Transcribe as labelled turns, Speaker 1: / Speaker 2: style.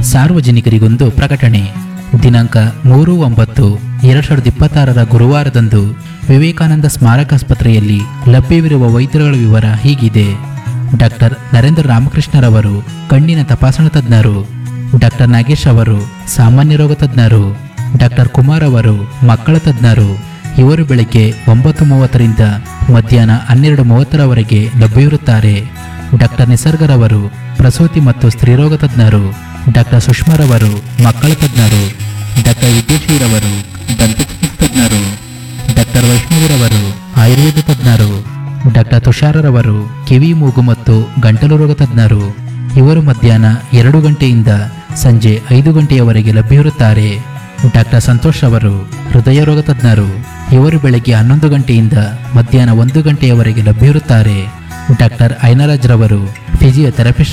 Speaker 1: ಸಾರ್ವಜನಿಕರಿಗೊಂದು ಪ್ರಕಟಣೆ ದಿನಾಂಕ ಮೂರು ಒಂಬತ್ತು ಎರಡು ಸಾವಿರದ ಇಪ್ಪತ್ತಾರರ ಗುರುವಾರದಂದು ವಿವೇಕಾನಂದ ಸ್ಮಾರಕಾಸ್ಪತ್ರೆಯಲ್ಲಿ ಲಭ್ಯವಿರುವ ವೈದ್ಯರುಗಳ ವಿವರ ಹೀಗಿದೆ ಡಾಕ್ಟರ್ ನರೇಂದ್ರ ರಾಮಕೃಷ್ಣರವರು ಕಣ್ಣಿನ ತಪಾಸಣಾ ತಜ್ಞರು ಡಾಕ್ಟರ್ ನಾಗೇಶ್ ಅವರು ಸಾಮಾನ್ಯ ರೋಗ ತಜ್ಞರು ಡಾಕ್ಟರ್ ಕುಮಾರ್ ಅವರು ಮಕ್ಕಳ ತಜ್ಞರು ಇವರು ಬೆಳಗ್ಗೆ ಒಂಬತ್ತು ಮೂವತ್ತರಿಂದ ಮಧ್ಯಾಹ್ನ ಹನ್ನೆರಡು ಮೂವತ್ತರವರೆಗೆ ಲಭ್ಯವಿರುತ್ತಾರೆ ಡಾಕ್ಟರ್ ನಿಸರ್ಗರವರು ಪ್ರಸೂತಿ ಮತ್ತು ಸ್ತ್ರೀರೋಗ ತಜ್ಞರು ಡಾಕ್ಟರ್ ಸುಷ್ಮಾರವರು ಮಕ್ಕಳ ತಜ್ಞರು ಡಾಕ್ಟರ್ ವಿದ್ಯಶ್ರೀರವರು ದಂತಚಿಕಿತ್ಸೆ ತಜ್ಞರು ಡಾಕ್ಟರ್ ವೈಷ್ಣವಿರವರು ಆಯುರ್ವೇದ ತಜ್ಞರು ಡಾಕ್ಟರ್ ತುಷಾರರವರು ಕಿವಿ ಮೂಗು ಮತ್ತು ಗಂಟಲು ರೋಗ ತಜ್ಞರು ಇವರು ಮಧ್ಯಾಹ್ನ ಎರಡು ಗಂಟೆಯಿಂದ ಸಂಜೆ ಐದು ಗಂಟೆಯವರೆಗೆ ಲಭ್ಯವಿರುತ್ತಾರೆ ಡಾಕ್ಟರ್ ಸಂತೋಷ್ ಅವರು ಹೃದಯ ರೋಗ ತಜ್ಞರು ಇವರು ಬೆಳಗ್ಗೆ ಹನ್ನೊಂದು ಗಂಟೆಯಿಂದ ಮಧ್ಯಾಹ್ನ ಒಂದು ಗಂಟೆಯವರೆಗೆ ಲಭ್ಯವಿರುತ್ತಾರೆ ಡಾಕ್ಟರ್ ಐನರಾಜ್ ರವರು ಫಿಸಿಯೋಥೆರಪಿಸ್ಟ್